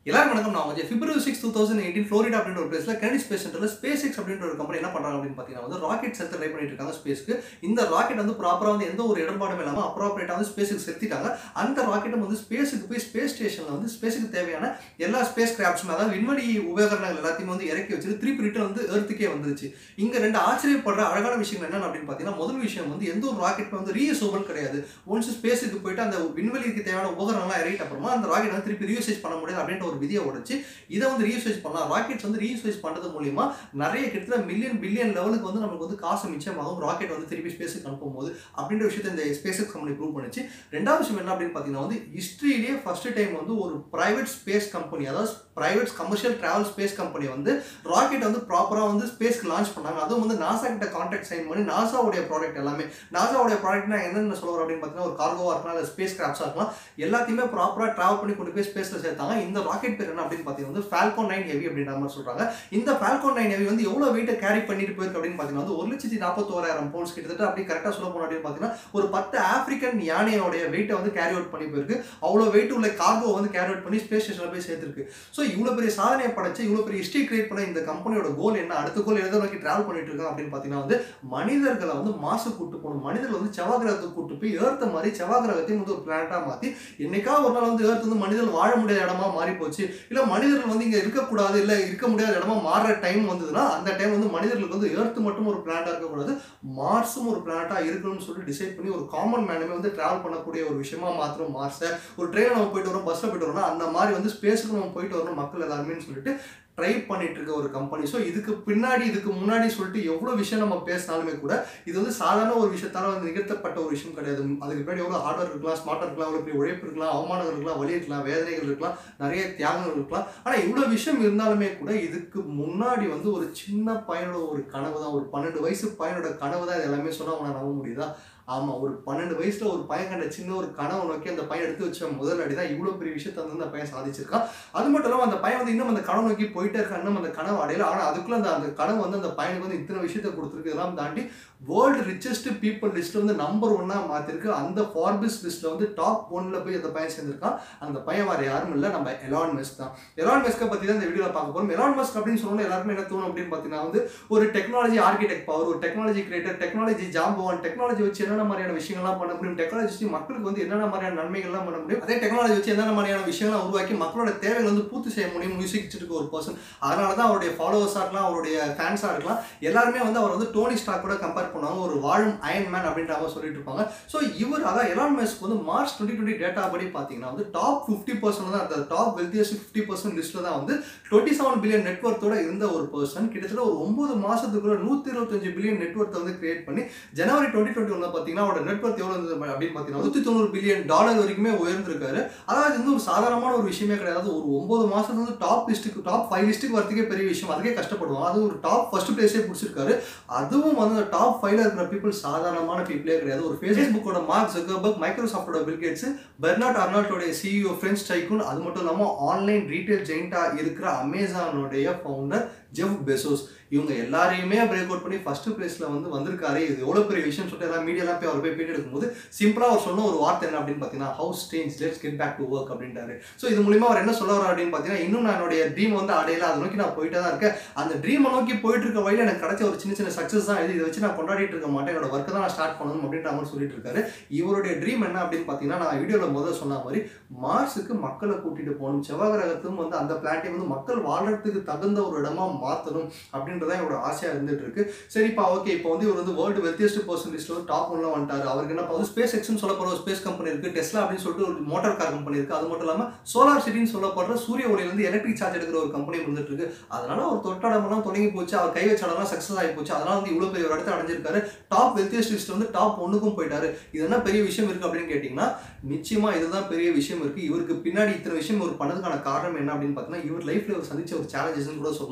எல்லாரும் வணக்கம் நான் வந்து February six two thousand eighteen Florida அப்படின்ற ஒரு பிளேஸ்ல கனடி ஸ்பேஸ் சென்டர்ல ஸ்பேஸ் எக்ஸ் அப்படின்ற ஒரு கம்பெனி என்ன பண்றாங்க அப்படின்னு பார்த்தீங்கன்னா வந்து ராக்கெட் செலுத்த ட்ரை பண்ணிட்டு இருக்காங்க ஸ்பேஸ்க்கு இந்த ராக்கெட் வந்து ப்ராப்பரா வந்து எந்த ஒரு இடர்பாடும் இல்லாமல் அப்ராப்ரேட்டா வந்து ஸ்பேஸுக்கு செலுத்திட்டாங்க அந்த ராக்கெட்டும் வந்து ஸ்பேஸுக்கு போய் ஸ்பேஸ் ஸ்டேஷன்ல வந்து ஸ்பேஸுக்கு தேவையான எல்லா ஸ்பேஸ் கிராப்ஸும் அதாவது விண்வெளி உபகரணங்கள் எல்லாத்தையுமே வந்து இறக்கி வச்சுட்டு திருப்பி ரிட்டர்ன் வந்து எர்த்துக்கே வந்துருச்சு இங்க ரெண்டு ஆச்சரியப்படுற அழகான விஷயங்கள் என்னன்னு அப்படின்னு பார்த்தீங்கன்னா முதல் விஷயம் வந்து எந்த ஒரு ராக்கெட் வந்து ரீயூசபிள் கிடையாது ஒன்ஸ் ஸ்பேஸுக்கு போயிட்டு அந்த விண்வெளிக்கு தேவையான உபகரணங்கள்லாம் இறக்கிட்ட அப்புறமா அந்த ராக்கெட் வந்து திருப்பி ரீயூசேஜ் பண்ண முடியாது அப்படின்ற ஒரு விதியை உடைச்சு இதை வந்து ரீயூசேஜ் பண்ணலாம் ராக்கெட்ஸ் வந்து ரீயூசேஜ் பண்ணுறது மூலியமா நிறைய கிட்டத்தட்ட மில்லியன் பில்லியன் லெவலுக்கு வந்து நமக்கு வந்து காசு மிச்சமாகும் ராக்கெட் வந்து திருப்பி ஸ்பேஸுக்கு அனுப்பும்போது அப்படின்ற விஷயத்தை இந்த ஸ்பேஸ் எக்ஸ் கம்பெனி ப்ரூவ் பண்ணுச்சு ரெண்டாவது விஷயம் என்ன அப்படின்னு பார்த்தீங்கன்னா வந்து ஹிஸ்ட்ரியிலேயே ஃபர்ஸ்ட் டைம் வந்து ஒரு பிரைவேட் ஸ்பேஸ் கம்பெனி அதாவது private commercial travel space company வந்து ராக்கெட் வந்து ப்ராப்பராக வந்து ஸ்பேஸ்க்கு லான்ச் பண்ணாங்க அதுவும் வந்து நாசா கிட்ட கான்ட்ராக்ட் சைன் பண்ணி நாசாவுடைய ப்ராடக்ட் எல்லாமே நாசாவுடைய ப்ராடக்ட்னா என்னென்ன சொல்லுவோம் அப்படின்னு பார்த்தீங்கன்னா ஒரு கார்கோவாக இருக்கலாம் இல்லை ஸ்பேஸ் கிராப்ஸாக இருக்கலாம் எல்லாத்தையுமே ப்ராப்பராக ட்ராவல் பண்ணி கொண்டு போய் ஸ்பேஸில் சேர்த்தாங்க இந்த ராக்கெட் பேர் என்ன அப்படின்னு பார்த்தீங்கன்னா வந்து ஃபால்கோன் நைன் ஹெவி அப்படின்ற மாதிரி சொல்கிறாங்க இந்த ஃபால்கோன் நைன் ஹெவி வந்து எவ்வளோ வெயிட்டை கேரி பண்ணிட்டு போயிருக்கு அப்படின்னு பார்த்தீங்கன்னா வந்து ஒரு லட்சத்தி நாற்பத்தோராயிரம் பவுண்ட்ஸ் கிட்டத்தட்ட அப்படி கரெக்டாக சொல்ல போனோம் அப்படின்னு பார்த்தீங்கன்னா ஒரு பத்து ஆப்பிரிக்கன் யானையோடைய வெயிட்டை வந்து கேரி அவுட் பண்ணி போயிருக்கு அவ்வளோ வெயிட் உள்ள கார்கோ வந்து கேரி அவுட் பண்ணி ஸ்பேஸ் ஸ்டேஷனில் போய் சேர்த்துருக்கு ஸோ இவ்வளோ பெரிய சாதனையை படைச்சு இவ்வளோ பெரிய ஹிஸ்ட்ரி கிரியேட் பண்ண இந்த கம்பெனியோட கோல் என்ன அடுத்த கோல் எதை நோக்கி டிராவல் பண்ணிட்டு இருக்காங்க அப்படின்னு பார்த்தீங்கன்னா வந்து மனிதர்களை வந்து மாசு கூட்டு போகணும் மனிதர்கள் வந்து செவ்வாய் கிரகத்துக்கு கூட்டு போய் ஏர்த்த மாதிரி செவ்வாய் கிரகத்தையும் வந்து ஒரு பிளானட்டா மாற்றி என்னைக்கா ஒரு நாள் வந்து ஏர்த் வந்து மனிதர்கள் வாழ முடியாத இடமா மாறி போச்சு இல்லை மனிதர்கள் வந்து இங்கே இருக்கக்கூடாது இல்லை இருக்க முடியாத இடமா மாறுற டைம் வந்ததுன்னா அந்த டைம் வந்து மனிதர்களுக்கு வந்து ஏர்த் மட்டும் ஒரு பிளானட்டா இருக்கக்கூடாது மார்ஸும் ஒரு பிளானட்டா இருக்கணும்னு சொல்லி டிசைட் பண்ணி ஒரு காமன் மேனுமே வந்து டிராவல் பண்ணக்கூடிய ஒரு விஷயமா மாத்திரம் மார்ஸை ஒரு ட்ரெயினில் நம்ம போயிட்டு வரோம் பஸ்ஸில் போயிட்டு வரோம்னா அந்த மாதிரி வந்து ஸ்பேஸுக்கு நம்ம போயிட்டு வரணும் மக்கள் எல்லாருமே சொல்லிட்டு ட்ரை பண்ணிட்டு இருக்க ஒரு கம்பெனி ஸோ இதுக்கு பின்னாடி இதுக்கு முன்னாடி சொல்லிட்டு எவ்வளோ விஷயம் நம்ம பேசினாலுமே கூட இது வந்து சாதாரண ஒரு விஷயத்தால வந்து நிகழ்த்தப்பட்ட ஒரு விஷயம் கிடையாது அதுக்கு பின்னாடி எவ்வளோ ஹார்ட்வேர் இருக்கலாம் ஸ்மார்ட்டாக இருக்கலாம் எவ்வளோ பெரிய உழைப்பு இருக்கலாம் அவமானங்கள் இருக்கலாம் வலி இருக்கலாம் வேதனைகள் இருக்கலாம் நிறைய தியாகங்கள் இருக்கலாம் ஆனால் இவ்வளோ விஷயம் இருந்தாலுமே கூட இதுக்கு முன்னாடி வந்து ஒரு சின்ன பையனோட ஒரு கனவு தான் ஒரு பன்னெண்டு வயசு பையனோட கனவு தான் இது எல்லாமே சொன்னால் அவனை நம்ப முடியுதா ஆமாம் ஒரு பன்னெண்டு வயசுல ஒரு பையன் கண்ட சின்ன ஒரு கனவு நோக்கி அந்த பையன் எடுத்து வச்ச முதல் அடி தான் இவ்வளோ பெரிய விஷயத்த வந்து அந்த பையன் சாதிச்சிருக்கான் அது மட்டும் இல்லாமல் அந்த பையன் வந்து இன்னும் அந்த கனவு நோக்கி போயிட்டே இருக்கான் இன்னும் அந்த கனவு அடையல ஆனால் அதுக்குள்ள அந்த அந்த கனவு வந்து அந்த பையனுக்கு வந்து இத்தனை விஷயத்த கொடுத்துருக்கு இதெல்லாம் தாண்டி வேர்ல்டு ரிச்சஸ்ட் பீப்புள் லிஸ்ட்ல வந்து நம்பர் ஒன்னா மாத்திருக்கு அந்த ஃபார்பிஸ் லிஸ்ட்ல வந்து டாப் ஒன்ல போய் அந்த பையன் சேர்ந்திருக்கான் அந்த பையன் வேற யாரும் இல்லை நம்ம எலான் மெஸ்க் தான் எலான் மெஸ்க்கை பத்தி தான் இந்த வீடியோல பார்க்க போறோம் எலான் மெஸ்க் அப்படின்னு சொன்னோம் எல்லாருமே என்ன தோணும் அப்படின்னு பார்த்தீங்கன்னா வந்து ஒரு டெக்னாலஜி ஆர்கிடெக்ட் பவர் ஒரு டெக்னாலஜி கிரியேட்டர் டெக்னாலஜி ஜாம்பவான் டெக்னாலஜி வச்சு என்னென்ன மாதிரியான விஷயங்கள்லாம் பண்ண முடியும் டெக்னாலஜி வச்சு மக்களுக்கு வந்து என்னென்ன மாதிரியான நன்மைகள்லாம் பண்ண முடியும் அதே டெக்னாலஜி வச்சு என்னென்ன மாதிரியான விஷயங்கள்லாம் உருவாக்கி மக்களோட தேவைகள் வந்து பூர்த்தி செய்ய முடியும் யோசிச்சுட்டு இருக்க ஒரு பர்சன் அதனால தான் அவருடைய ஃபாலோவர்ஸாக இருக்கலாம் அவருடைய ஃபேன்ஸாக இருக்கலாம் எல்லாருமே வந்து அவர் வந்து டோனி ஸ்டாக் கூட கம்பேர் பண்ணுவாங்க ஒரு வாழும் அயன் மேன் அப்படின்ற மாதிரி சொல்லிட்டு இருப்பாங்க ஸோ இவர் அதான் எலான் மெஸ்க் வந்து மார்ச் டுவெண்ட்டி டுவெண்ட்டி டேட்டா படி பார்த்தீங்கன்னா வந்து டாப் ஃபிஃப்டி பர்சன்ட் தான் அந்த டாப் வெல்த்தியஸ்ட் ஃபிஃப்டி பர்சன்ட் லிஸ்ட்டில் தான் வந்து டுவெண்ட்டி செவன் பில்லியன் நெட்ஒர்த்தோட இருந்த ஒரு பர்சன் கிட்டத்தட்ட ஒரு ஒன்பது மாசத்துக்குள்ள நூற்றி இருபத்தஞ்சு பில்லியன் நெட்ஒர்த்தை வந்து கிரியேட் பண்ணி ஜனவரி டுவெண்ட்டி டுவெண்ட்டி ஒன்ல பார்த்தீங்கன்னா அவரோட நெட்ஒர்த் எவ்வளோ இருந்தது அப்படின்னு பார்த்தீங்கன்னா நூற்றி தொண்ணூறு பில்லியன் டாலர் வரைக்குமே உயர்ந்திருக்காரு அதாவது வந்து ஒரு சாதாரணமான ஒரு விஷயமே கிடையாது ஒரு ஒன்பது மாசத்துல வந்து டாப் லிஸ்ட்டுக்கு டாப் ஃபைவ் லிஸ்ட்டுக்கு வரதுக்கே பெரிய விஷயம் அதுக்கே கஷ்டப்படுவோம் அது ஒரு டாப் ஃபர்ஸ்ட் பிளேஸே பிடிச்சிருக்காரு அதுவும் வந்து அந்த டாப் ஃபைவ்ல இருக்கிற பீப்புள் சாதாரணமான பீப்புளே கிடையாது ஒரு ஃபேஸ்புக்கோட மார்க் ஜக்கர்பர்க் மைக்ரோசாஃப்டோட பில்கேட்ஸ் பெர்னாட் அர்னால்டோடைய சிஇஓ ஃப்ரெண்ட்ஸ் டைக்கூன் அது மட்டும் இல்லாமல் ஆன்லைன் ரீட்டைல் ஜெயிண்டாக இருக்கிற அமேசானுடைய ஃபவுண்டர் ஜெஃப் பெசோஸ் இவங்க எல்லாரையுமே பிரேக் அவுட் பண்ணி ஃபர்ஸ்ட் பிளேஸ்ல வந்து வந்திருக்காரு இது எவ்வளோ பெரிய விஷயம் சொல்லிட்டு எல்லாம் மீடியாலாம் போய் அவர் போய் பேட்டி எடுக்கும்போது சிம்பிளா அவர் சொன்ன ஒரு வார்த்தை என்ன அப்படின்னு பார்த்தீங்கன்னா house strange let's get back to work அப்படின்றாரு ஸோ இது மூலியமா அவர் என்ன சொல்ல வர அப்படின்னு பார்த்தீங்கன்னா இன்னும் நான் என்னுடைய ட்ரீம் வந்து அடையல அதை நோக்கி நான் போயிட்டே தான் இருக்கேன் அந்த ட்ரீமை நோக்கி போயிட்டு இருக்க வழியில் எனக்கு கிடைச்ச ஒரு சின்ன சின்ன சக்ஸஸ் தான் இது இதை வச்சு நான் கொண்டாடிட்டு இருக்க மாட்டேன் என்னோட ஒர்க்கை தான் நான் ஸ்டார்ட் பண்ணணும் அப்படின்ற மாதிரி சொல்லிட்டு இருக்காரு இவருடைய ட்ரீம் என்ன அப்படின்னு பார்த்தீங்கன்னா நான் வீடியோவில் முதல்ல சொன்ன மாதிரி மார்ஸுக்கு மக்களை கூட்டிட்டு போகணும் செவ்வாய் கிரகத்தும் வந்து அந்த பிளான்ட்டை வந்து மக்கள் வாழ்றதுக்கு தகுந்த ஒரு இடமா மாற்றணும் அப்படின்றதான் என்னோட ஆசையா இருந்துட்டு இருக்கு சரிப்பா ஓகே இப்போ வந்து இவர் வந்து வேர்ல்டு வெல்த்தியஸ்ட் பர்சன் லிஸ்ட் வந்து டாப் ஒன்ல வந்துட்டாரு அவருக்கு என்ன வந்து ஸ்பேஸ் எக்ஸ்னு சொல்லப்படுற ஒரு ஸ்பேஸ் கம்பெனி இருக்கு டெஸ்லா அப்படின்னு சொல்லிட்டு ஒரு மோட்டார் கார் கம்பெனி இருக்கு அது மட்டும் இல்லாம சோலார் சிட்டின்னு சொல்லப்படுற சூரிய ஒளியில இருந்து எலக்ட்ரிக் சார்ஜ் எடுக்கிற ஒரு கம்பெனி இருந்துட்டு இருக்கு அதனால ஒரு தொட்டடமெல்லாம் தொடங்கி போச்சு அவர் கை வச்ச இடம்லாம் சக்ஸஸ் ஆகி போச்சு அதனால வந்து இவ்வளவு பெரிய ஒரு இடத்த அடைஞ்சிருக்காரு டாப் வெல்த்தியஸ்ட் லிஸ்ட் வந்து டாப் ஒன்னுக்கும் போயிட்டாரு இது என்ன பெரிய விஷயம் இருக்கு அப்படின்னு கேட்டீங்கன்னா நிச்சயமா இதுதான் பெரிய விஷயம் இருக்கு இவருக்கு பின்னாடி இத்தனை விஷயம் ஒரு பண்ணதுக்கான காரணம் என்ன அப்படின்னு பார்த்தீங்கன்னா இவர் லைஃப்ல இவர் சந்திச்ச ஒரு சேலஞ்சஸ் கூட சொல்லலாம்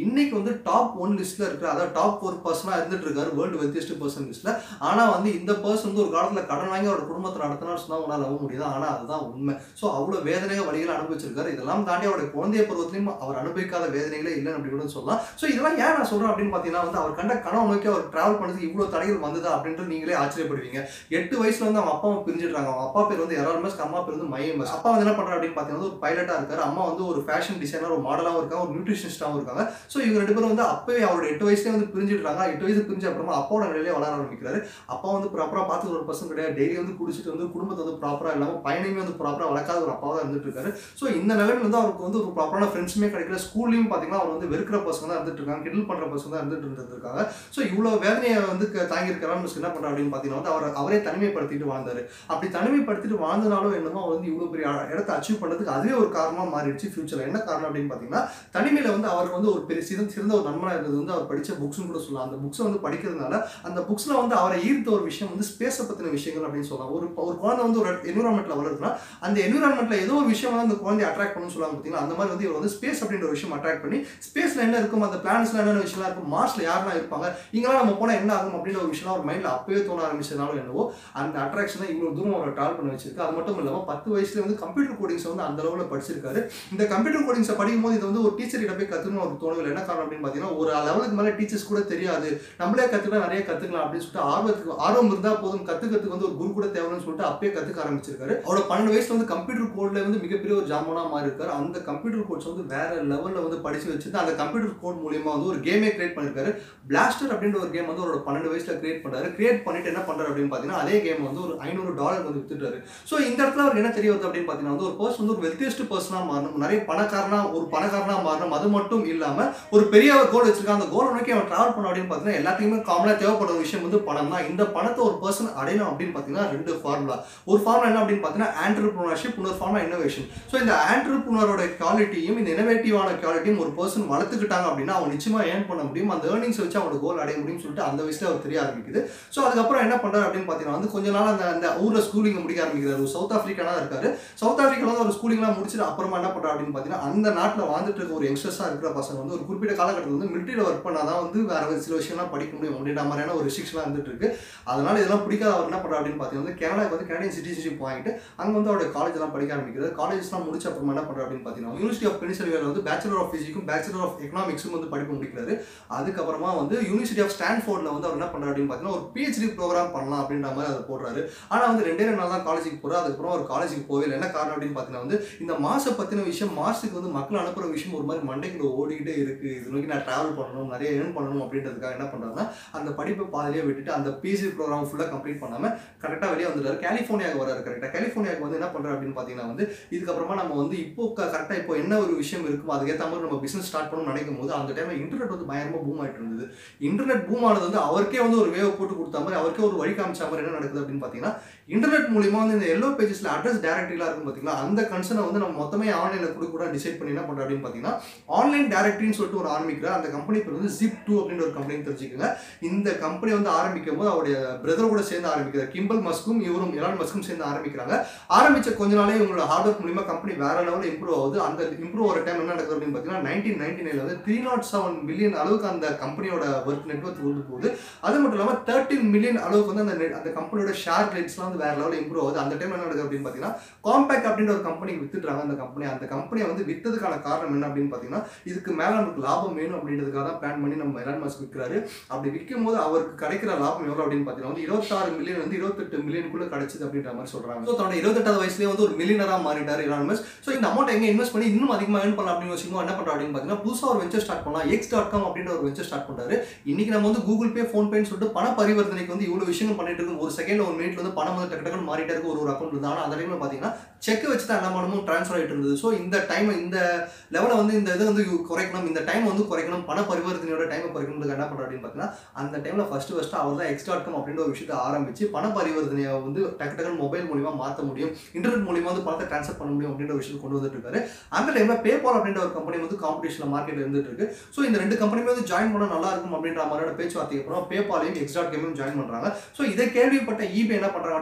இன்னைக்கு வந்து டாப் ஒன் லிஸ்ட்ல இருக்கிற அதாவது டாப் ஃபோர் பர்சனாக இருந்துட்டு இருக்காரு வேர்ல்டு வெல்த்தியஸ்ட் பர்சன் லிஸ்ட்ல ஆனா வந்து இந்த பர்சன் வந்து ஒரு காலத்துல கடன் வாங்கி அவரோட குடும்பத்தை நடத்தினார் சொன்னா உங்களால் நம்ப முடியுது ஆனா அதுதான் உண்மை ஸோ அவ்வளவு வேதனைகள் வழிகளை அனுபவிச்சிருக்காரு இதெல்லாம் தாண்டி அவருடைய குழந்தைய பருவத்திலையும் அவர் அனுபவிக்காத வேதனைகளே இல்லைன்னு அப்படி கூட சொல்லலாம் ஸோ இதெல்லாம் ஏன் நான் சொல்றேன் அப்படின்னு பார்த்தீங்கன்னா வந்து அவர் கண்ட கனவு நோக்கி அவர் டிராவல் பண்ணதுக்கு இவ்வளவு தடைகள் வந்ததா அப்படின்ட்டு நீங்களே ஆச்சரியப்படுவீங்க எட்டு வயசுல வந்து அவங்க அப்பா அம்மா பிரிஞ்சிடுறாங்க அவங்க அப்பா பேர் வந்து எரால்மஸ் அம்மா பேர் வந்து மையமஸ் அப்பா வந்து என்ன பண்றாரு அப்படின்னு பார்த்தீங்கன்னா ஒரு பைலட்டா இருக்காரு அம்மா வந்து ஒரு ஃபேஷன் டிசைனர் ஒரு மாடலாகவும் இருக்காங்க ஒரு நியூட்ரிஷனிஸ்டாகவும் இருக்காங்க ஸோ இவங்க ரெண்டு பேரும் வந்து அப்பவே அவரோட எட்டு வயசுலேயே வந்து பிரிஞ்சிடுறாங்க எட்டு வயசு பிரிஞ்ச அப்புறமா அப்பாவோட நிலையிலே வளர ஆரம்பிக்கிறாரு அப்பா வந்து ப்ராப்பராக பார்த்து ஒரு பர்சன் கிடையாது டெய்லி வந்து குடிச்சிட்டு வந்து குடும்பத்தை வந்து ப்ராப்பராக இல்லாமல் பையனையுமே வந்து ப்ராப்பராக வளர்க்காத ஒரு அப்பாவாக தான் இருந்துட்டு இருக்காரு ஸோ இந்த நிலைமையில வந்து அவருக்கு வந்து ஒரு ப்ராப்பரான ஃப்ரெண்ட்ஸுமே கிடைக்கல ஸ்கூல்லையும் பார்த்தீங்கன்னா அவர் வந்து வெறுக்கிற பசங்க தான் இருந்துட்டு இருக்காங்க கிண்டல் பண்ணுற பசங்க தான் இருந்துட்டு இருந்திருக்காங்க ஸோ இவ்வளோ வேதனையை வந்து க- தாங்கியிருக்கிறான்னு என்ன பண்ணுறா அப்படின்னு பார்த்தீங்கன்னா வந்து அவர் அவரே தனிமைப்படுத்திட்டு வாழ்ந்தாரு அப்படி தனிமைப்படுத்திட்டு வாழ்ந்தனாலும் என்னமோ அவர் வந்து இவ்வளோ பெரிய இடத்த அச்சீவ் பண்ணதுக்கு அதுவே ஒரு காரணமாக மாறிடுச்சு ஃபியூச்சரில் என்ன காரணம் அப்படின்னு பார்த்தீங்கன்னா தனிமையில் வந்து அவருக்கு வந்து ஒரு பெரிய சிறந்த சிறந்த ஒரு நண்பனாக இருந்தது வந்து அவர் படித்த புக்ஸ்னு கூட சொல்லலாம் அந்த புக்ஸை வந்து படிக்கிறதுனால அந்த புக்ஸில் வந்து அவரை ஈர்த்த ஒரு விஷயம் வந்து ஸ்பேஸை பற்றின விஷயங்கள் அப்படின்னு சொல்லலாம் ஒரு ஒரு குழந்தை வந்து ஒரு என்விரான்மெண்ட்டில் வளருதுன்னா அந்த என்விரான்மெண்ட்டில் ஏதோ ஒரு விஷயம் வந்து அந்த குழந்தைய அட்ராக்ட் பண்ணணும்னு சொல்லுவாங்க பார்த்தீங்கன்னா அந்த மாதிரி வந்து இவர் வந்து ஸ்பேஸ் அப்படின்ற ஒரு விஷயம் அட்ராக்ட் பண்ணி ஸ்பேஸில் என்ன இருக்கும் அந்த பிளானட்ஸில் என்னென்ன விஷயம்லாம் இருக்கும் மார்ஸில் யாரெல்லாம் இருப்பாங்க இங்கெல்லாம் நம்ம போனால் என்ன ஆகும் அப்படின்ற ஒரு விஷயம் அவர் மைண்டில் அப்பவே தோண ஆரம்பிச்சதுனாலும் என்னவோ அந்த அட்ராக்ஷனை இவ்வளோ தூரம் அவரை ட்ராவல் பண்ண வச்சிருக்கு அது மட்டும் இல்லாமல் பத்து வயசுல வந்து கம்ப்யூட்டர் கோடிங்ஸ் வந்து அந்த அளவில் படிச்சிருக்காரு இந்த கம்ப்யூட்டர் கோடிங்ஸை படிக்கும் போது இது வந்து ஒரு டீச்சர் கிட்ட போய் கற்றுக்கணும் ஒரு தோணவில்லை என்ன காரணம் அப்படின்னு பார்த்தீங்கன்னா ஒரு லெவலுக்கு மேலே டீச்சர்ஸ் கூட தெரியாது நம்மளே கற்றுக்கலாம் நிறைய கற்றுக்கலாம் அப்படின்னு சொல்லிட்டு ஆர்வத்துக்கு ஆர்வம் இருந்தால் போதும் கற்றுக்கிறதுக்கு வந்து ஒரு குரு கூட தேவைன்னு சொல்லிட்டு அப்பயே கற்றுக்க ஆரம்பிச்சிருக்காரு அவரோட பன்னெண்டு வயசுல வந்து கம்ப்யூட்டர் கோட்ல வந்து மிகப்பெரிய ஒரு ஜாமானா மாறி இருக்காரு அந்த கம்ப்யூட்டர் கோட்ஸ் வந்து வேற லெவலில் வந்து படிச்சு வச்சிருந்து அந்த கம்ப்யூட்டர் கோட் மூலியமா வந்து ஒரு கேமே கிரியேட் பண்ணிருக்காரு பிளாஸ்டர் அப்படின்ற ஒரு கேம் வந்து அவரோட பன்னெண்டு வயசுல கிரியேட் பண்ணாரு கிரியேட் பண்ணிட்டு என்ன பண்றாரு அப்படின்னு பார்த்தீங்கன்னா அதே கேம் வந்து ஒரு ஐநூறு டாலர் வந்து வித்துட்டாரு ஸோ இந்த இடத்துல அவருக்கு என்ன தெரிய வருது அப்படின்னு பார்த்தீங்கன்னா வந்து ஒரு பர்சன் வந்து ஒரு வெல்த்தியஸ்ட் பர்சனாக மாறணும் நிறைய பணக்காரனா ஒரு பணக்காரனா மாறணும் அது மட்டும் இல்லாம ஒரு பெரிய கோல் வச்சிருக்கான் அந்த கோலை நோக்கி அவன் டிராவல் பண்ண அப்படின்னு பார்த்தீங்கன்னா எல்லாத்துக்குமே காமனாக தேவைப்படுற ஒரு விஷயம் வந்து பணம் தான் இந்த பணத்தை ஒரு பர்சன் அடையணும் அப்படின்னு பார்த்தீங்கன்னா ரெண்டு ஃபார்முலா ஒரு ஃபார்முலா என்ன அப்படின்னு பார்த்தீங்கன்னா ஆண்டர்பிரினர்ஷிப் இன்னொரு ஃபார்முலா இன்னோவேஷன் ஸோ இந்த ஆண்டர்பிரினரோட குவாலிட்டியும் இந்த இனோவேட்டிவான குவாலிட்டியும் ஒரு பர்சன் வளர்த்துக்கிட்டாங்க அப்படின்னா அவன் நிச்சயமா ஏர்ன் பண்ண முடியும் அந்த ஏர்னிங்ஸ் வச்சு அவனோட கோல் அடைய முடியும்னு சொல்லிட்டு அந்த வயசுல அவர் தெரிய ஆரம்பிக்குது ஸோ அதுக்கப்புறம் என்ன பண்றாரு அப்படின்னு பார்த்தீங்கன்னா வந்து கொஞ்ச நாள் அந்த அந்த ஊர்ல ஸ்கூலிங் முடிக்க ஆரம்பிக்கிறாரு ஒரு சவுத் ஆஃப்ரிக்கானா இருக்காரு சவுத் ஆஃப்ரிக்கால வந்து ஒரு ஸ்கூலிங்லாம் முடிச்சுட்டு அப்புறமா என்ன பண்றாரு அப்படின்னு பார்த்தீங்கன்னா அந்த நாட்டில் வாழ்ந்துட்டு இருக்க ஒரு யங்ஸ்டர்ஸாக இருக்கிற பசங்க வந்து ஒரு குறிப்பிட்ட காலகட்டத்தில் வந்து மிலிட்டரியில் ஒர்க் பண்ணாதான் வந்து வேற ஒரு சில விஷயம்லாம் படிக்க முடியும் அப்படின்ற மாதிரியான ஒரு ரெஸ்ட்ரிக்ஷன்லாம் இருந்துட்டு இருக்கு அதனால இதெல்லாம் பிடிக்காத அவர் என்ன பண்றாரு அப்படின்னு பார்த்தீங்கன்னா வந்து கனடாக்கு வந்து கனடியன் சிட்டிசன்ஷிப் வாங்கிட்டு அங்கே வந்து அவருடைய காலேஜ் எல்லாம் படிக்க ஆரம்பிக்கிறார் காலேஜ்லாம் முடிச்ச அப்புறமா என்ன பண்றாரு அப்படின்னு பார்த்தீங்கன்னா யூனிவர்சிட்டி ஆஃப் பெனிசல்வேல வந்து பேச்சுலர் ஆஃப் ஃபிசிக்கும் பேச்சுலர் ஆஃப் எக்கனாமிக்ஸும் வந்து படிப்பு முடிக்கிறாரு அதுக்கப்புறமா வந்து யூனிவர்சிட்டி ஆஃப் ஸ்டான்ஃபோர்டில் வந்து அவர் என்ன பண்றாரு அப்படின்னு பார்த்தீங்கன்னா ஒரு பிஹெச்டி ப்ரோக்ராம் பண்ணலாம் அப்படின்ற மாதிரி அதை போடுறாரு ஆனால் வந்து ரெண்டே ரெண்டு நாள் தான் காலேஜுக்கு போகிறார் அதுக்கப்புறம் அவர் காலேஜுக்கு போகவே இல்லை என்ன காரணம் அப்படின்னு பார்த்தீங்கன்னா வந்து இந்த மாசை பற்றின விஷயம் மாசுக்கு வந்து மக்கள் அனுப்புகிற விஷயம் ஒரு மாதிரி மண்டைக்குள்ள ஓடிக்கிட்டே இருக்கு இது நோக்கி நான் ட்ராவல் பண்ணணும் நிறைய ஏர்ன் பண்ணணும் அப்படின்றதுக்காக என்ன பண்ணுறாருன்னா அந்த படிப்பை பாதிலேயே விட்டுட்டு அந்த பிசி ப்ரோக்ராம் ஃபுல்லாக கம்ப்ளீட் பண்ணாமல் கரெக்டாக வெளியே வந்துட்டாரு கலிஃபோர்னியாவுக்கு வராரு கரெக்டாக கலிஃபோர்னியாவுக்கு வந்து என்ன பண்ணுறாரு அப்படின்னு பார்த்தீங்கன்னா வந்து இதுக்கப்புறமா நம்ம வந்து இப்போ கரெக்டாக இப்போ என்ன ஒரு விஷயம் இருக்குமோ அதுக்கேற்ற மாதிரி நம்ம பிஸ்னஸ் ஸ்டார்ட் பண்ணணும்னு நினைக்கும் போது அந்த டைமில் இன்டர்நெட் வந்து பயங்கரமாக பூம் ஆயிட்டு இருந்தது இன்டர்நெட் பூம் ஆனது வந்து அவருக்கே வந்து ஒரு வேவ் போட்டு கொடுத்த மாதிரி அவருக்கே ஒரு வழி காமிச்ச மாதிரி என்ன நடக்குது அப்படின்னு பார்த்தீங்கன்னா இன்டர்நெட் மூலியமா வந்து இந்த எல்லோ பேஜஸ்ல அட்ரஸ் டேரக்டரிலாம் இருக்கும் பார்த்தீங்களா அந்த கன்சர்னை வந்து நம்ம மொத்தமே ஆன்லைனில் கொடுக்க கூட டிசைட் பண்ணி என்ன பண்ணுறோம் அப்படின்னு பார்த்தீங்கன்னா ஆன்லைன் டேரக்டரின்னு சொல்லிட்டு ஒரு ஆரம்பிக்கிற அந்த கம்பெனி பேர் வந்து ஜிப் டூ அப்படின்ற ஒரு கம்பெனி தெரிஞ்சுக்கோங்க இந்த கம்பெனி வந்து ஆரம்பிக்கும் போது அவருடைய பிரதர் கூட சேர்ந்து ஆரம்பிக்கிறார் கிம்பல் மஸ்கும் இவரும் எலான் மஸ்கும் சேர்ந்து ஆரம்பிக்கிறாங்க ஆரம்பிச்ச கொஞ்ச நாளே இவங்களோட ஹார்ட் ஒர்க் மூலியமா கம்பெனி வேற லெவலில் இம்ப்ரூவ் ஆகுது அந்த இம்ப்ரூவ் ஆகிற டைம் என்ன நடக்குது அப்படின்னு பார்த்தீங்கன்னா நைன்டீன் நைன்டி நைன்ல வந்து த்ரீ நாட் செவன் பில்லியன் அளவுக்கு அந்த கம்பெனியோட ஒர்க் நெட்ஒர்க் கொண்டு போகுது அது மட்டும் இல்லாமல் தேர்ட்டின் மில்லியன் அளவுக்கு வந்து அந்த net- அந்த கம்பெனியோட ஷேர் ரேட்ஸ்லாம் வந்து வேற லெவலில் இம்ப்ரூவ் ஆகுது அந்த டைம் என்ன நடக்குது அப்படின்னு பார்த்தீங்கன்னா காம்பேக்ட் அப்படின்ற ஒரு கம்பெனிக்கு வித்துட்றாங்க அந்த கம்பெனி அந்த கம்பெனியை வந்து வித்ததுக்கான காரணம் என்ன அப்படின்னு பார்த்தீங்கன்னா இதுக்கு மேலே நமக்கு லாபம் வேணும் அப்படின்றதுக்காக தான் பிளான் பண்ணி நம்ம எலான் மஸ்க் விற்கிறாரு அப்படி விற்கும் போது அவருக்கு கிடைக்கிற லாபம் எவ்வளோ அப்படின்னு பார்த்தீங்கன்னா வந்து இருபத்தாறு மில்லியன் வந்து இருபத்தெட்டு மில்லியனுக்குள்ள கிடைச்சது அப்படின்ற மாதிரி சொல்றாங்க ஸோ தன்னோட இருபத்தெட்டாவது வயசுலேயே வந்து ஒரு மில்லியனராக மாறிட்டார் எலான் மஸ்க் ஸோ இந்த அமௌண்ட் எங்கே இன்வெஸ்ட் பண்ணி இன்னும் அதிகமாக ஏர்ன் பண்ணலாம் அப்படின்னு யோசிக்கும் என்ன பண்ணுறோம் அப்படின்னு பார்த்தீங்கன்னா புதுசாக ஒரு வெஞ்சர் ஸ்டார்ட் பண்ணலாம் எக்ஸ் டாட் காம் அப்படின்ற ஒரு வெஞ்சர் ஸ்டார்ட் பண்ணுறாரு இன்னைக்கு நம்ம வந்து கூகுள் பே ஃபோன் பேன்னு சொல்லிட்டு பண பரிவர்த்தனைக்கு வந்து இவ்வளோ விஷயங்கள் பண்ணிட்டு இருக்கும் ஒரு செகண்ட்ல ஒரு மினிட்ல வந்து பணம் வந்து டக்கு டக்குன்னு மாறிட்டே இருக்கு ஒரு ஒரு அக்கௌண்ட் இருந்தால் ஆனால் அந்த டைம்ல பார்த்தீங்கன்னா செக் வச்சு தான் எல்லா பணமும் ட்ரான்ஸ்ஃபர் ஆகிட்டு இருந்தது ஸோ இந்த டைம் இந்த லெவலை வந்து இந்த இதை வந்து குறைக்கணும் இந்த டைம் வந்து குறைக்கணும் பண பரிவர்த்தனையோட டைமை குறைக்கணும்னு என்ன பண்ணுறோம் அப்படின்னு பார்த்தீங்கன்னா அந்த டைமில் ஃபர்ஸ்ட் ஃபர்ஸ்ட் அவர் தான் எக்ஸ் டாட் காம் அப்படின்ற ஒரு விஷயத்தை ஆரம்பிச்சு பண பரிவர்த்தனையை வந்து டக்கு டக்குன்னு மொபைல் மூலியமா மாற்ற முடியும் இன்டர்நெட் மூலியமா வந்து பணத்தை ட்ரான்ஸ்ஃபர் பண்ண முடியும் அப்படின்ற ஒரு விஷயத்தை கொண்டு வந்துட்டு இருக்காரு அந்த டைம்ல பேபால் அப்படின்ற ஒரு கம்பெனி வந்து காம்படிஷன் மார்க்கெட்ல இருந்துட்டு இருக்கு ஸோ இந்த ரெண்டு கம்பெனியுமே வந்து ஜாயின் பண்ண நல்லா இருக்கும் அப்படின்ற மாதிரியான பேச்சுவார்த்தைக்கு அப்புறம் பேபாலையும் எக்ஸ் டாட் கேமையும் ஜாயின் பண்றாங்க ஸோ இதை கேள்விப்பட்ட ஈபே என்ன பண்றாங்க அப்படின்னு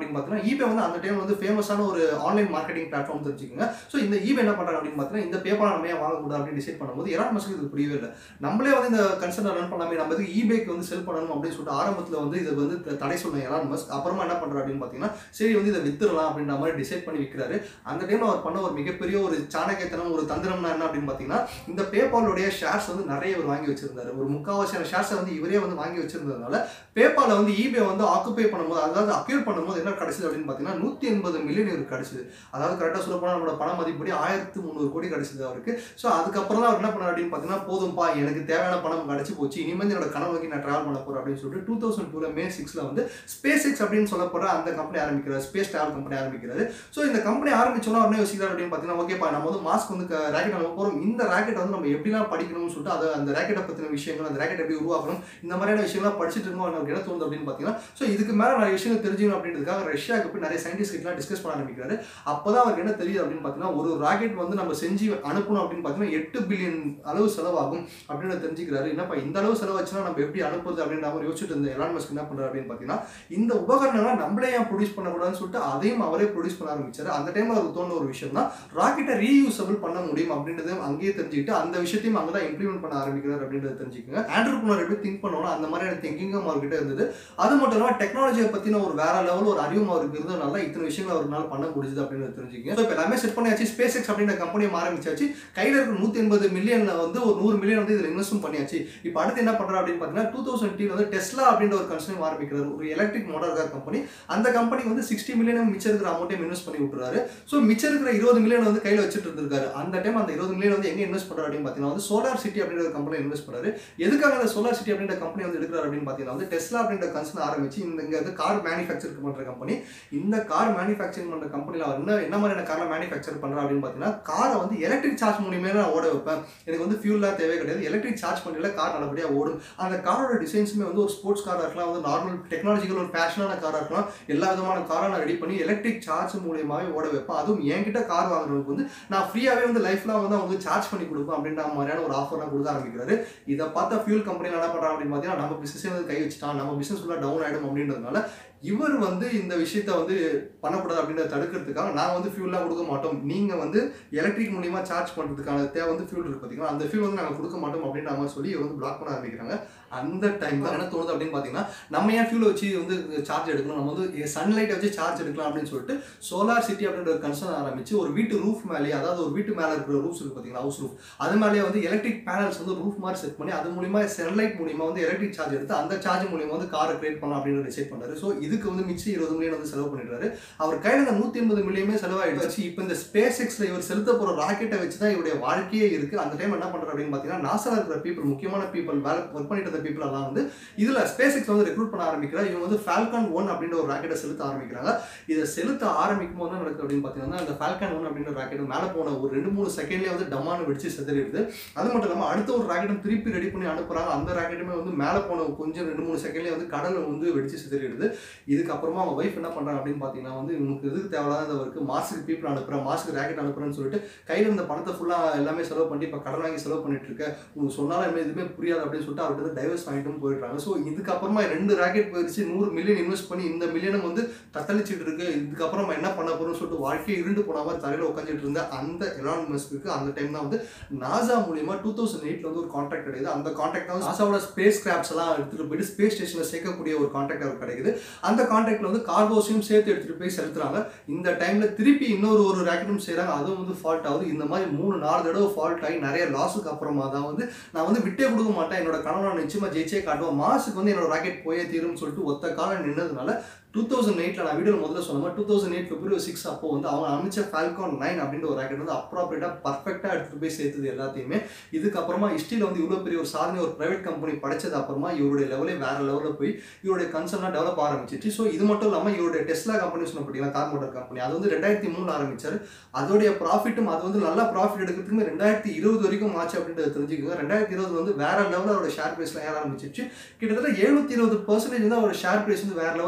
அப்படின்னு பார்த்தீங்கன்னா eBay வந்து அந்த டைம் வந்து ஃபேமஸான ஒரு ஆன்லைன் மார்க்கெட்டிங் பிளாட்ஃபார்ம் தெரிஞ்சுக்கோங்க ஸோ இந்த eBay என்ன பண்ணுறாங்க அப்படின்னு பார்த்தீங்கன்னா இந்த பேப்பர் நம்ம ஏன் வாங்கக்கூடாது அப்படின்னு டிசைட் பண்ணும்போது எலான் மஸ்க்கு இது புரியவே இல்லை நம்மளே வந்து இந்த கன்சர்னை ரன் பண்ணாமே நம்ம இதுக்கு eBayக்கு வந்து செல் பண்ணணும் அப்படின்னு சொல்லிட்டு ஆரம்பத்தில் வந்து இதை வந்து த- தடை சொன்ன எலான் மஸ்க் அப்புறமா என்ன பண்ணுறாரு அப்படின்னு பார்த்தீங்கன்னா சரி வந்து இதை வித்துடலாம் அப்படின்ற மாதிரி டிசைட் பண்ணி விற்கிறாரு அந்த டைம் அவர் பண்ண ஒரு மிகப்பெரிய ஒரு சாணக்கியத்தனம் ஒரு தந்திரம்னா என்ன அப்படின்னு பார்த்தீங்கன்னா இந்த பேபாலுடைய ஷேர்ஸ் வந்து நிறைய இவர் வாங்கி வச்சிருந்தாரு ஒரு முக்காவாசியான ஷேர்ஸை வந்து இவரே வந்து வாங்கி வச்சிருந்ததுனால பேபால வந்து eBay வந்து ஆக்குபை பண்ணும்போது அதாவது அக்யூர் பண்ணும்போது என்ன கிடைச்சது அப்படின்னு பார்த்தீங்கன்னா நூற்றி எண்பது மில்லியன் இவருக்கு கிடைச்சது அதாவது கரெக்டாக சொல்ல போனால் நம்மளோட பண மதிப்படி ஆயிரத்து முந்நூறு கோடி கிடைச்சது அவருக்கு ஸோ அதுக்கப்புறம் தான் அவர் என்ன பண்ணார் அப்படின்னு பார்த்தீங்கன்னா போதும்பா எனக்கு தேவையான பணம் கிடைச்சி போச்சு இனிமேல் என்னோட கனவு நோக்கி நான் ட்ராவல் பண்ண போகிறேன் அப்படின்னு சொல்லிட்டு டூ தௌசண்ட் டூவில் மே சிக்ஸில் வந்து ஸ்பேஸ் எக்ஸ் அப்படின்னு சொல்லப்படுற அந்த கம்பெனி ஆரம்பிக்கிறார் ஸ்பேஸ் ட்ராவல் கம்பெனி ஆரம்பிக்கிறாரு ஸோ இந்த கம்பெனி ஆரம்பிச்சோன்னா உடனே யோசிக்கிறார் அப்படின்னு பார்த்தீங்கன்னா ஓகேப்பா நம்ம வந்து மாஸ்க் வந்து ராக்கெட் நம்ம போகிறோம் இந்த ராக்கெட் வந்து நம்ம எப்படிலாம் படிக்கணும்னு சொல்லிட்டு அதை அந்த ராக்கெட்டை பற்றின விஷயங்கள் அந்த ராக்கெட் எப்படி உருவாக்கணும் இந்த மாதிரியான விஷயங்கள்லாம் படிச்சுட்டு இருக்கோம் அவருக்கு என்ன தோணுது அப்படின்னு பார்த்தீங்கன்னா ஸோ இதுக்கு மேலே நிறைய விஷயங்கள் தெரிஞ்சுக்கணும் அப்படின்றதுக்காக ரஷ்யாவுக்கு போய் நிறைய சயின்டிஸ்ட் கிட்டலாம் டிஸ்கஸ் பண்ண ஆரம்பிக்கிறாரு அப்போ தான் அவருக்கு என்ன தெரியுது அப்படின்னு பார்த்தீங்கன்னா ஒரு ராக்கெட் வந்து நம்ம செஞ்சு அனுப்பணும் அப்படின்னு பார்த்தீங்கன்னா எட்டு பில்லியன் அளவு செலவாகும் அப்படின்னு தெரிஞ்சுக்கிறாரு என்னப்பா இந்த அளவு செலவாச்சுன்னா நம்ம எப்படி அனுப்புறது அப்படின்ற மாதிரி யோசிச்சுட்டு இருந்த எலான் மஸ்க் என்ன பண்ணுறாரு அப்படின்னு பார்த்தீங்கன்னா இந்த உபகரணங்களை நம்மளே ஏன் ப்ரொடியூஸ் பண்ணக்கூடாதுன்னு சொல்லிட்டு அதையும் அவரே ப்ரொடியூஸ் பண்ண ஆரம்பிச்சாரு அந்த டைம்ல அவருக்கு தோணுன ஒரு விஷயம் தான் ராக்கெட்டை ரீயூசபிள் பண்ண முடியும் அப்படின்றத அங்கேயே தெரிஞ்சுக்கிட்டு அந்த விஷயத்தையும் அங்கே தான் இம்ப்ளிமெண்ட் பண்ண ஆரம்பிக்கிறார் அப்படின்றத தெரிஞ்சுக்கோங்க ஆண்டர்பனர் எப்படி திங்க் பண்ணணும் அந்த மாதிரியான திங்கிங்கும் அவர்கிட்ட இருந்தது அது மட்டும் இல்லாமல் டெக்னாலஜியை பற்றின ஒரு வேற லெவல் ஒரு அறிவும் அவருக்கு இருந்ததுனால இத்தனை விஷயங்கள் அவரால் பண்ண முடியுது அப்படின்னு தெரிஞ்சுக்கோங்க ஸோ இப்போ எல்லாமே செட் பண்ணியாச்சு ஸ்பேஸ் எக்ஸ் அப்படின்ற கம்பெனியை ஆரம்பிச்சாச்சு கையில் இருக்கிற நூற்றி எண்பது மில்லியன்ல வந்து ஒரு நூறு மில்லியன் வந்து இதில் இன்வெஸ்ட்மெண்ட் பண்ணியாச்சு இப்போ அடுத்து என்ன பண்ணுறா அப்படின்னு பார்த்தீங்கன்னா டூ தௌசண்ட் டீல் வந்து டெஸ்லா அப்படின்ற ஒரு கன்சர்ன் ஆரம்பிக்கிறார் ஒரு எலக்ட்ரிக் மோட்டார் கார் கம்பெனி அந்த கம்பெனிக்கு வந்து சிக்ஸ்டி மில்லியன் மிச்சம் இருக்கிற அமௌண்ட்டையும் இன்வெஸ்ட் பண்ணி விட்டுறாரு ஸோ மிச்சம் இருக்கிற இருபது மில்லியன் வந்து கையில் வச்சுட்டு இருந்திருக்காரு அந்த டைம் அந்த இருபது மில்லியன் வந்து எங்கே இன்வெஸ்ட் பண்ணுறாரு அப்படின்னு பார்த்தீங்கன்னா வந்து சோலார் சிட்டி அப்படின்ற ஒரு கம்பெனி இன்வெஸ்ட் பண்ணாரு எதுக்காக அந்த சோலார் சிட்டி அப்படின்ற கம்பெனி வந்து எடுக்கிறாரு அப்படின்னு பார்த்தீங்கன்னா வந்து டெஸ்லா அப்படின்ற கன்சர்ன் ஆரம்பிச்சு இந்த இங்கே வந்து கார் மேனுஃபேக்சர் பண்ணுற கம்பெனி இந்த கார் மேனுஃபேக்சரிங் பண்ணுற கம்பெனியில் அவர் என்ன என்ன மாதிரியான காரில் மேனுஃபேக்சர் பண்ணுறா அப்படின்னு பார்த்தீங்கன்னா காரை வந்து எலக்ட்ரிக் சார்ஜ் மூலியமே நான் ஓட வைப்பேன் எனக்கு வந்து ஃபியூல்லாம் தேவை கிடையாது எலக்ட்ரிக் சார்ஜ் பண்ணல கார் நல்லபடியாக ஓடும் அந்த காரோட டிசைன்ஸுமே வந்து ஒரு ஸ்போர்ட்ஸ் காராக இருக்கலாம் வந்து நார்மல் டெக்னாலஜிக்கல் ஒரு ஃபேஷனான காராக இருக்கலாம் எல்லா விதமான காரை நான் ரெடி பண்ணி எலக்ட்ரிக் சார்ஜ் மூலியமாகவே ஓட வைப்பேன் அதுவும் என்கிட்ட கார் வாங்குறவங்களுக்கு வந்து நான் ஃப்ரீயாகவே வந்து லைஃப்லாம் வந்து அவங்க சார்ஜ் பண்ணி கொடுப்பேன் அப்படின்ற மாதிரியான ஒரு ஆஃபர்லாம் கொடுக்க ஆரம்பிக்கிறாரு இதை பார்த்தா ஃபியூல் கம்பெனி என்ன பண்ணுறாங்க அப்படின்னு பார்த்தீங்கன்னா நம்ம பிசினஸே வந்து கை வச்சுட்டான் நம்ம பிசினஸ் ஃபுல்லாக டவுன் ஆகிடும் அப்படின்றதுனால இவர் வந்து இந்த விஷயத்த வந்து பண்ணக்கூடாது அப்படின்றத தடுக்கிறதுக்காக நான் வந்து ஃபியூல்லாம் கொடுக்க மாட்டோம் நீங்கள் வந்து எலக்ட்ரிக் மூலியமாக சார்ஜ் பண்ணுறதுக்கான தேவை வந்து ஃபியூல் இருக்கு பார்த்தீங்கன்னா அந்த ஃபியூல் வந்து நாங்கள் கொடுக்க மாட்டோம் அப்படின்ற மாதிரி சொல்லி இவர் வந்து பிளாக் பண்ண ஆரம்பிக்கிறாங்க அந்த டைம் தான் என்ன தோணுது அப்படின்னு பார்த்தீங்கன்னா நம்ம ஏன் ஃபியூலை வச்சு வந்து சார்ஜ் எடுக்கணும் நம்ம வந்து சன்லைட்டை வச்சு சார்ஜ் எடுக்கலாம் அப்படின்னு சொல்லிட்டு சோலார் சிட்டி அப்படின்ற ஒரு கன்சர்ன் ஆரம்பிச்சு ஒரு வீட்டு ரூஃப் மேலே அதாவது ஒரு வீட்டு மேலே இருக்கிற ரூஃப்ஸ் இருக்கு பார்த்தீங்களா ஹவுஸ் ரூஃப் அது மேலேயே வந்து எலக்ட்ரிக் பேனல்ஸ் வந்து ரூஃப் மாதிரி செட் பண்ணி அது மூலியமா சன்லைட் மூலியமா வந்து எலக்ட்ரிக் சார்ஜ் எடுத்து அந்த சார்ஜ் மூலியமா வந்து காரை கிரியேட் பண்ணலாம் அப்படின்னு டிசைட் பண்ணாரு ஸோ இதுக்கு வந்து மிச்சம் இருபது மில்லியன் வந்து செலவு பண்ணிடுறாரு அவர் கையில் இந்த நூற்றி எண்பது மில்லியமே செலவாயிடுச்சு இப்போ இந்த ஸ்பேஸ் எக்ஸில் இவர் செலுத்த போகிற ராக்கெட்டை வச்சு தான் இவருடைய வாழ்க்கையே இருக்கு அந்த டைம் என்ன பண்ணுறாரு அப்படின்னு பார்த்தீங்கன்னா நாசால இருக்கிற பீப்புள் முக்கியமான பீப்புள் வேலை ஒர்க் பண்ணிட்டு இருந்த பீப்புள் எல்லாம் வந்து இதில் ஸ்பேஸ் எக்ஸ் வந்து ரெக்ரூட் பண்ண ஆரம்பிக்கிறார் இவங்க வந்து ஃபால்கான் ஒன் அப்படின்ற ஒரு ராக்கெட்டை செலுத்த ஆரம்பிக்கிறாங்க இதை செலுத்த ஆரம்பிக்கும் போது என்ன நடக்குது அப்படின்னு பார்த்தீங்கன்னா அந்த ஃபால்கான் ஒன் அப்படின்ற ராக்கெட் மேலே போன ஒரு ரெண்டு மூணு செகண்ட்லேயே வந்து டமான்னு வெடிச்சு செதறிடுது அது மட்டும் இல்லாமல் அடுத்த ஒரு ராக்கெட்டும் திருப்பி ரெடி பண்ணி அனுப்புறாங்க அந்த ராக்கெட்டுமே வந்து மேலே போன கொஞ்சம் ரெண்டு மூணு செகண்ட்லேயே வந்து கடல் வந்து வெடிச்சு சிதறிடுது இதுக்கப்புறமா அவங்க ஒய்ஃப் என்ன பண்ணுறாங்க அப்படின்னு பார்த்தீங்கன்னா வந்து இவங்களுக்கு எதுக்கு தேவையில்லாதவருக்கு மாசுக்கு பீப்புள் அனுப்புகிறேன் மாசுக்கு ராக்கெட் அனுப்புறேன்னு சொல்லிட்டு கையில் இருந்த பணத்தை ஃபுல்லாக எல்லாமே செலவு பண்ணி இப்போ கடன் வாங்கி செலவு பண்ணிட்டு இருக்க உங்களுக்கு சொன்னாலும் இனிமே எதுவுமே புரியாது அப்படின்னு சொல்லிட்டு அவர்கிட்ட வந்து டைவர்ஸ் வாங்கிட்டும் போயிடுறாங்க ஸோ இதுக்கப்புறமா ரெண்டு ராக்கெட் போயிடுச்சு நூறு மில்லியன் இன்வெஸ்ட் பண்ணி இந்த மில்லியனும் வந்து தத்தளிச்சிட்டு இருக்கு இதுக்கப்புறம் நம்ம என்ன பண்ண போறோம்னு சொல்லிட்டு வாழ்க்கையை இருண்டு போன மாதிரி தரையில் உட்காந்துட்டு இருந்த அந்த எலான் மஸ்க்கு அந்த டைம் தான் வந்து நாசா மூலியமா டூ தௌசண்ட் எயிட்ல வந்து ஒரு கான்ட்ராக்ட் கிடைக்குது அந்த கான்ட்ராக்ட் வந்து நாசாவோட ஸ்பேஸ் கிராப்ஸ் எல்லாம் எடுத்துட்டு போயிட்டு ஸ்பேஸ் ஸ்டேஷனில் சேர்க்கக்கூடிய ஒரு கான்ட்ராக்ட் அவருக்கு கிடைக்குது அந்த கான்ட்ராக்ட்ல வந்து கார்கோஸையும் சேர்த்து எடுத்துட்டு போய் செலுத்துறாங்க இந்த டைம்ல திருப்பி இன்னொரு ஒரு ராக்கெட்டும் செய்றாங்க அதுவும் வந்து ஃபால்ட் ஆகுது இந்த மாதிரி மூணு நாலு தடவை ஃபால்ட் ஆகி நிறைய லாஸுக்கு அப்புறமா தான் வந்து நான் வந்து விட்டே கொடுக்க மாட்டேன் என்னோட கனவு நான் நிச்சயமா ஜெயிச்சே காட்டுவேன் மாசுக்கு வந்து என்னோட ராக்கெட் போயே தீரும்னு சொல்லிட்டு ஒத்த காலம் நின்னதுனால டூ தௌசண்ட் எயிட்டில் நான் வீடியோ முதல்ல சொன்ன மாதிரி two thousand eight February six அப்போ வந்து அவங்க அமைச்ச ஃபால்கான் நைன் அப்படின்ற ஒரு ராக்கெட் வந்து அப்ராப்ரேட்டாக பர்ஃபெக்டாக எடுத்துகிட்டு போய் சேர்த்தது எல்லாத்தையுமே இதுக்கப்புறமா ஹிஸ்ட்ரியில் வந்து இவ்வளோ பெரிய ஒரு சாதனை ஒரு ப்ரைவேட் கம்பெனி படிச்சது அப்புறமா இவருடைய லெவலே வேற லெவலில் போய் இவருடைய கன்சர்னாக டெவலப் ஆரம்பிச்சிச்சு ஸோ இது மட்டும் இல்லாமல் இவருடைய டெஸ்லா கம்பெனி சொன்ன பார்த்தீங்கன்னா கார் மோட்டார் கம்பெனி அது வந்து ரெண்டாயிரத்தி மூணு ஆரம்பிச்சார் அதோடைய ப்ராஃபிட்டும் அது வந்து நல்லா ப்ராஃபிட் எடுக்கிறதுக்குமே ரெண்டாயிரத்தி இருபது வரைக்கும் ஆச்சு அப்படின்றத தெரிஞ்சுக்கோங்க ரெண்டாயிரத்தி இருபது வந்து வேற லெவலில் அவரோட ஷேர் ப்ரைஸ்லாம் ஏற ஆரம்பிச்சிச்சு கிட்டத்தட்ட எழுநூத்தி இருபது பர்சன்டேஜ் வந்து அவரோட ஷேர் ப்ரைஸ் வந்து வேற லெவலில் போக ஆரம்பிச்சு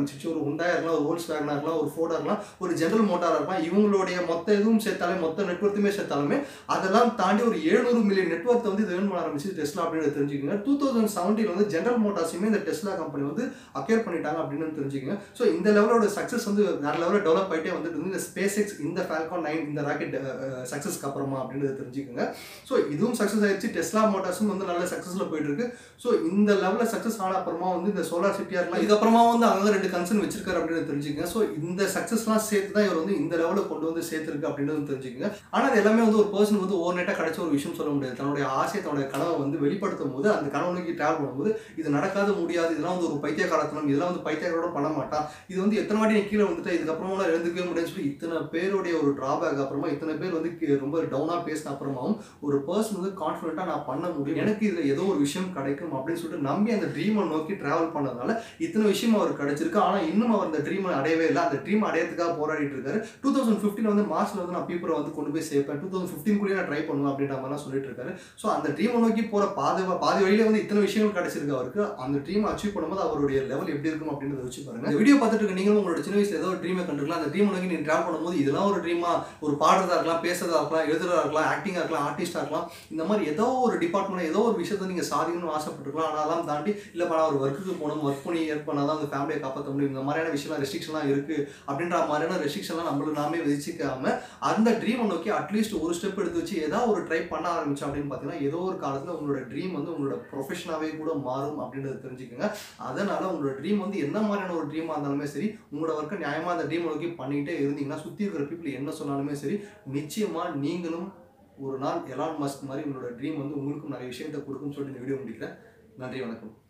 ஆரம்பிச்சிச்சு ஒரு ஹுண்டாயா இருக்கலாம் ஒரு வோல்ஸ் வேகனாக இருக்கலாம் ஒரு ஃபோர்டாக இருக்கலாம் ஒரு ஜெனரல் மோட்டாராக இருக்கலாம் இவங்களுடைய மொத்த இதுவும் சேர்த்தாலே மொத்த நெட்ஒர்க்குமே சேர்த்தாலுமே அதெல்லாம் தாண்டி ஒரு எழுநூறு மில்லியன் நெட்ஒர்க் வந்து இது ஏர்ன் பண்ண ஆரம்பிச்சு டெஸ்லா அப்படின்னு தெரிஞ்சுக்கோங்க டூ தௌசண்ட் செவன்டீன் வந்து ஜெனரல் மோட்டார்ஸுமே இந்த டெஸ்லா கம்பெனி வந்து அக்யர் பண்ணிட்டாங்க அப்படின்னு தெரிஞ்சுக்கோங்க ஸோ இந்த லெவலோட சக்ஸஸ் வந்து வேற லெவலில் டெவலப் ஆகிட்டே வந்துட்டு இருந்து இந்த ஸ்பேஸ் எக்ஸ் இந்த ஃபால்கான் நைன் இந்த ராக்கெட் சக்ஸஸ்க்கு அப்புறமா அப்படின்றத தெரிஞ்சுக்கோங்க ஸோ இதுவும் சக்ஸஸ் ஆயிடுச்சு டெஸ்லா மோட்டார்ஸும் வந்து நல்ல சக்ஸஸில் போயிட்டு இருக்கு ஸோ இந்த லெவலில் சக்ஸஸ் ஆன அப்புறமா வந்து இந்த சோலார் சிட்டியார்லாம் இதுக்கப்புறமா வந்து அங்கே ரெண்டு கன்சர்ன் வச்சிருக்காரு அப்படின்னு தெரிஞ்சுக்கங்க ஸோ இந்த சக்ஸஸ்லாம் சேர்த்து தான் இவர் வந்து இந்த லெவலில் கொண்டு வந்து சேர்த்துருக்கு அப்படின்றது தெரிஞ்சுக்கங்க ஆனால் அது எல்லாமே வந்து ஒரு பர்சன் வந்து ஓவர் நைட்டாக கிடைச்ச ஒரு விஷயம் சொல்ல முடியாது தன்னுடைய ஆசை தன்னுடைய கனவை வந்து வெளிப்படுத்தும் போது அந்த கனவு நோக்கி ட்ராவல் பண்ணும்போது இது நடக்காத முடியாது இதெல்லாம் வந்து ஒரு பைத்திய காலத்தனம் இதெல்லாம் வந்து பைத்தியக்காரோட பண்ண மாட்டான் இது வந்து எத்தனை வாட்டி நீ கீழே வந்துட்டு இதுக்கப்புறமா எழுந்துக்கவே முடியும்னு சொல்லி இத்தனை பேருடைய ஒரு டிராபேக் அப்புறமா இத்தனை பேர் வந்து கீ- ரொம்ப டவுனாக பேசின அப்புறமாவும் ஒரு பர்சன் வந்து கான்ஃபிடென்ட்டாக நான் பண்ண முடியும் எனக்கு இதில் ஏதோ ஒரு விஷயம் கிடைக்கும் அப்படின்னு சொல்லிட்டு நம்பி அந்த ட்ரீமை நோக்கி ட்ராவல் பண்ணதுனால இத்தனை விஷயம் அவர் கிடைச்சிருக்கு ஆனால் இன்னும் அவர் அந்த ட்ரீமை அடையவே இல்லை அந்த ட்ரீம் அடையறதுக்காக போராடிட்டு இருக்காரு டூ தௌசண்ட் ஃபிஃப்டின் வந்து மார்ச்ல வந்து நான் பீப்பரை வந்து கொண்டு போய் சேர்ப்பேன் டூ தௌசண்ட் ஃபிஃப்டின் கூட நான் ட்ரை பண்ணுவேன் அப்படின்ற மாதிரிலாம் சொல்லிட்டு இருக்காரு ஸோ அந்த ட்ரீமை நோக்கி போகிற பாதி பாதி வழியில வந்து இத்தனை விஷயங்கள் கிடைச்சிருக்கு அவருக்கு அந்த ட்ரீம் அச்சீவ் பண்ணும்போது அவருடைய லெவல் எப்படி இருக்கும் அப்படின்றத வச்சு பாருங்க இந்த வீடியோ பார்த்துட்டு இருக்க நீங்களும் உங்களோட சின்ன வயசுல ஏதோ ஒரு ட்ரீமை கண்டுருக்கலாம் அந்த ட்ரீம் நோக்கி நீ ட்ராவல் பண்ணும்போது இதெல்லாம் ஒரு ட்ரீமா ஒரு பாடுறதா இருக்கலாம் பேசுறதா இருக்கலாம் எழுதுறதா இருக்கலாம் ஆக்டிங்காக இருக்கலாம் ஆர்டிஸ்டாக இருக்கலாம் இந்த மாதிரி ஏதோ ஒரு டிபார்ட்மெண்ட் ஏதோ ஒரு விஷயத்தை நீங்கள் சாதிக்கணும்னு ஆசைப்பட்டுருக்கலாம் ஆனால் அதெல்லாம் தாண்டி இல்லைப்பா நான் ஒரு ஒர்க்குக்கு போகணும் ஒர்க் பண்ணி ஏற்ப பண்ணால் தான் அந்த ஃபேமிலியை காப்பாற்ற முடியும் இந்த மாதிரியான விஷயம்லாம் ரெஸ்ட்ரிக்ஷன்லாம் இருக்குது அப்படின்ற மாதிரியான ரெஸ்ட்ரிக்ஷன்லாம் நம்மளுக்கு நாமே விதிச்சிக்காம அந்த ட்ரீமை நோக்கி அட்லீஸ்ட் ஒரு ஸ்டெப் எடுத்து வச்சு ஏதாவது ஒரு ட்ரை பண்ண ஆரம்பிச்சோம் அப்படின்னு பார்த்தீங்கன்னா ஏதோ ஒரு காலத்தில் உங்களோட ட்ரீம் வந்து உங்களோட ப்ரொஃபஷனாகவே கூட மாறும் அப்படின்றத தெரிஞ்சுக்கோங்க அதனால உங்களோட ட்ரீம் வந்து என்ன மாதிரியான ஒரு ட்ரீமாக இருந்தாலுமே சரி உங்களோட ஒர்க்கை நியாயமாக அந்த ட்ரீம் நோக்கி பண்ணிக்கிட்டே இருந்தீங்கன்னா சுற்றி இருக்கிற பீப்புள் என்ன சொன்னாலுமே சரி நிச்சயமாக நீங்களும் ஒரு நாள் எலான் மஸ்க் மாதிரி உங்களோட ட்ரீம் வந்து உங்களுக்கும் நிறைய விஷயத்தை கொடுக்கும்னு சொல்லிட்டு இந்த வீடியோ முடிக்கிறேன் நன்றி வணக்கம்